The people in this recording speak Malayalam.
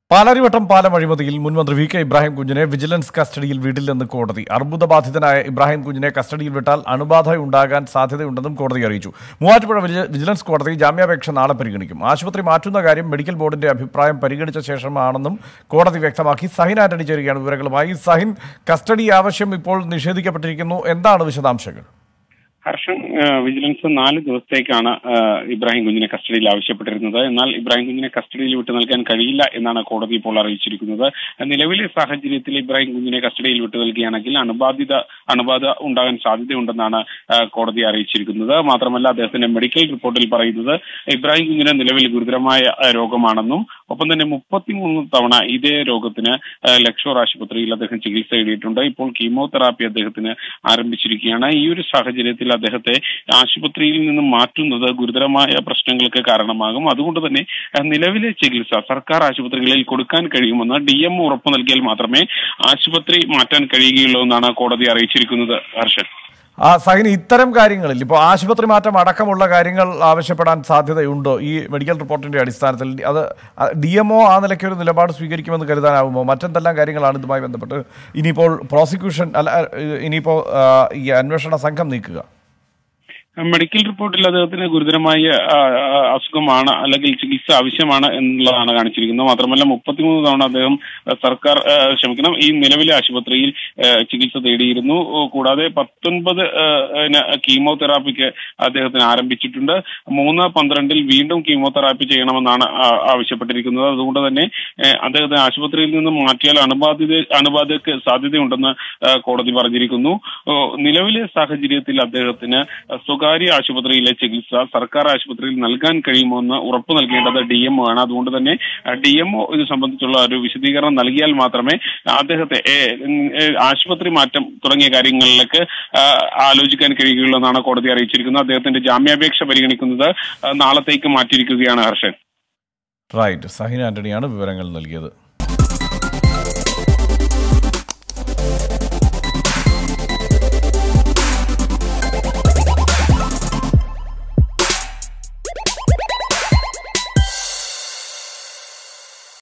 പാലാരിവട്ടം പാലം അഴിമതിയിൽ മുൻമന്ത്രി വി കെ ഇബ്രാഹിം കുഞ്ഞിനെ വിജിലൻസ് കസ്റ്റഡിയിൽ വീട്ടിൽ നിന്ന് കോടതി അർബുദബാധിതനായ ഇബ്രാഹിം കുഞ്ഞിനെ കസ്റ്റഡിയിൽ വിട്ടാൽ അണുബാധ ഉണ്ടാകാൻ സാധ്യതയുണ്ടെന്നും കോടതി അറിയിച്ചു മൂവാറ്റുപുഴ വിജി- വിജിലൻസ് കോടതി ജാമ്യാപേക്ഷ നാളെ പരിഗണിക്കും ആശുപത്രി മാറ്റുന്ന കാര്യം മെഡിക്കൽ ബോർഡിന്റെ അഭിപ്രായം പരിഗണിച്ച ശേഷമാണെന്നും കോടതി വ്യക്തമാക്കി സഹിൻ ആന്റണി ചേരുകയാണ് വിവരങ്ങളുമായി സഹിൻ കസ്റ്റഡി ആവശ്യം ഇപ്പോൾ നിഷേധിക്കപ്പെട്ടിരിക്കുന്നു എന്താണ് വിശദാംശങ്ങൾ ഹർഷൻ ആ, വിജിലൻസ് നാല് ദിവസത്തേക്കാണ് ആ, ഇബ്രാഹിം കുഞ്ഞിനെ കസ്റ്റഡിയിൽ ആവശ്യപ്പെട്ടിരുന്നത് എന്നാൽ ഇബ്രാഹിം കുഞ്ഞിനെ കസ്റ്റഡിയിൽ വിട്ടു നൽകാൻ കഴിയില്ല എന്നാണ് കോടതി ഇപ്പോൾ അറിയിച്ചിരിക്കുന്നത് നിലവിലെ സാഹചര്യത്തിൽ ഇബ്രാഹിം കുഞ്ഞിനെ കസ്റ്റഡിയിൽ വിട്ടു നൽകുകയാണെങ്കിൽ അണുബാധിത അണുബാധ ഉണ്ടാകാൻ സാധ്യതയുണ്ടെന്നാണ് ആ, കോടതി അറിയിച്ചിരിക്കുന്നത് മാത്രമല്ല അദ്ദേഹത്തിന്റെ മെഡിക്കൽ റിപ്പോർട്ടിൽ പറയുന്നത് ഇബ്രാഹിം കുഞ്ഞിന് നിലവിൽ ഗുരുതരമായ ആ, രോഗമാണെന്നും ഒപ്പം തന്നെ മുപ്പത്തിമൂന്ന് തവണ ഇതേ രോഗത്തിന് ആ, ലക്ഷോർ ആശുപത്രിയിൽ അദ്ദേഹം ചികിത്സ തേടിയിട്ടുണ്ട് ഇപ്പോൾ കീമോതെറാപ്പി അദ്ദേഹത്തിന് ആരംഭിച്ചിരിക്കുകയാണ് ഈ ഒരു സാഹചര്യത്തിൽ അദ്ദേഹത്തെ ആശുപത്രിയിൽ നിന്ന് മാറ്റുന്നത് ഗുരുതരമായ പ്രശ്നങ്ങൾക്ക് കാരണമാകും അതുകൊണ്ട് തന്നെ ആ, നിലവിലെ ചികിത്സ സർക്കാർ ആശുപത്രികളിൽ കൊടുക്കാൻ കഴിയുമെന്ന് ഡി എം ഉറപ്പു നൽകിയാൽ മാത്രമേ ആശുപത്രി മാറ്റാൻ കഴിയുകയുള്ളൂ എന്നാണ് കോടതി അറിയിച്ചിരിക്കുന്നത് ഹർഷൻ ആ സഹിൻ ഇത്തരം കാര്യങ്ങളിൽ ഇപ്പോൾ ആശുപത്രി മാറ്റം അടക്കമുള്ള കാര്യങ്ങൾ ആവശ്യപ്പെടാൻ സാധ്യതയുണ്ടോ ഈ മെഡിക്കൽ റിപ്പോർട്ടിന്റെ അടിസ്ഥാനത്തിൽ അത് ഡി എംഒ ആ നിലയ്ക്ക് ഒരു നിലപാട് സ്വീകരിക്കുമെന്ന് കരുതാനാവുമോ മറ്റെന്തെല്ലാം കാര്യങ്ങളാണ് ഇതുമായി ബന്ധപ്പെട്ട് ഇനിയിപ്പോൾ പ്രോസിക്യൂഷൻ അല്ല ഏഹ്, ഇനിയിപ്പോൾ ആ, ഈ അന്വേഷണ സംഘം നീക്കുക മെഡിക്കൽ റിപ്പോർട്ടിൽ അദ്ദേഹത്തിന് ഗുരുതരമായ ആ, ആ, അസുഖമാണ് അല്ലെങ്കിൽ ചികിത്സ ആവശ്യമാണ് എന്നുള്ളതാണ് കാണിച്ചിരിക്കുന്നത് മാത്രമല്ല മുപ്പത്തിമൂന്ന് തവണ അദ്ദേഹം ആ, സർക്കാർ ആ, ക്ഷമിക്കണം ഈ നിലവിലെ ആശുപത്രിയിൽ ആ, ചികിത്സ തേടിയിരുന്നു ഓ, കൂടാതെ പത്തൊൻപത് ആ, ന് കീമോതെറാപ്പിക്ക് അദ്ദേഹത്തിന് ആരംഭിച്ചിട്ടുണ്ട് മൂന്ന് പന്ത്രണ്ടിൽ വീണ്ടും കീമോതെറാപ്പി ചെയ്യണമെന്നാണ് ആ, ആവശ്യപ്പെട്ടിരിക്കുന്നത് അതുകൊണ്ട് തന്നെ ആ, അദ്ദേഹത്തെ ആശുപത്രിയിൽ നിന്ന് മാറ്റിയാൽ അണുബാധിത അണുബാധയ്ക്ക് സാധ്യതയുണ്ടെന്ന് ആ, കോടതി പറഞ്ഞിരിക്കുന്നു ഓ, നിലവിലെ സാഹചര്യത്തിൽ അദ്ദേഹത്തിന് സ്വകാര്യ ആശുപത്രിയിലെ ചികിത്സ സർക്കാർ ആശുപത്രിയിൽ നൽകാൻ കഴിയുമോ എന്ന് ഉറപ്പു നൽകേണ്ടത് ഡി എം ആണ് അതുകൊണ്ട് തന്നെ ഡി എം ഇത് സംബന്ധിച്ചുള്ള ഒരു വിശദീകരണം നൽകിയാൽ മാത്രമേ അദ്ദേഹത്തെ ഏ, ഉം, ഏ, ആശുപത്രി മാറ്റം തുടങ്ങിയ കാര്യങ്ങളിലേക്ക് ആ, ആലോചിക്കാൻ കഴിയുകയുള്ളൂ എന്നാണ് കോടതി അറിയിച്ചിരിക്കുന്നത് അദ്ദേഹത്തിന്റെ ജാമ്യാപേക്ഷ പരിഗണിക്കുന്നത് ആ, നാളത്തേക്ക് മാറ്റിയിരിക്കുകയാണ് ഹർഷൻ റൈറ്റ് സഹിൻ ആന്റണിയാണ് വിവരങ്ങൾ നൽകിയത്